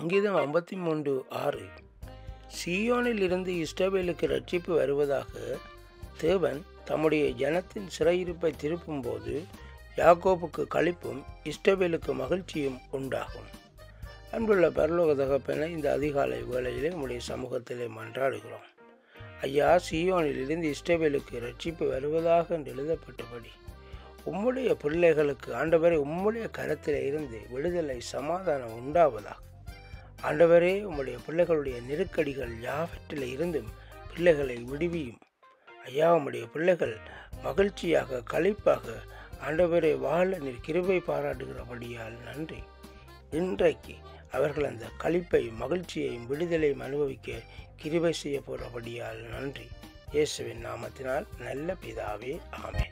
சங்கீதம் ஐம்பத்தி மூன்று ஆறு சியோனில் இருந்து இஸ்ரவேலுக்கு ரட்சிப்பு வருவதாக தேவன் தம்முடைய ஜனத்தின் சிறையிருப்பை திருப்பும்போது யாக்கோப்புக்கு களிப்பும் இஸ்ரவேலுக்கு மகிழ்ச்சியும் உண்டாகும் அன்புள்ள பரலோக தகப்பென இந்த அதிகாலை வேளையிலே உம்முடைய சமூகத்திலே மன்றாடுகிறோம் ஐயா சியோனில் இருந்து இஸ்ரவேலுக்கு ரட்சிப்பு வருவதாக என்று எழுதப்பட்டபடி உம்முடைய பிள்ளைகளுக்கு ஆண்டவரே உம்முடைய கரத்தில் இருந்து விடுதலை சமாதானம் உண்டாவதாக ஆண்டவரே உம்முடைய பிள்ளைகளுடைய நெருக்கடிகள் யாவற்றில் இருந்தும் பிள்ளைகளை விடுவியும் ஐயா உம்முடைய பிள்ளைகள் மகிழ்ச்சியாக களிப்பாக ஆண்டவரே வாழ நீர் கிருபை பாராட்டுகிறபடியால் நன்றி இன்றைக்கு அவர்கள் அந்த களிப்பையும் மகிழ்ச்சியையும் விடுதலையும் அனுபவிக்க கிருபை செய்ய போகிறபடியால் நன்றி இயேசுவின் நாமத்தினால் நல்ல பிதாவே ஆமென்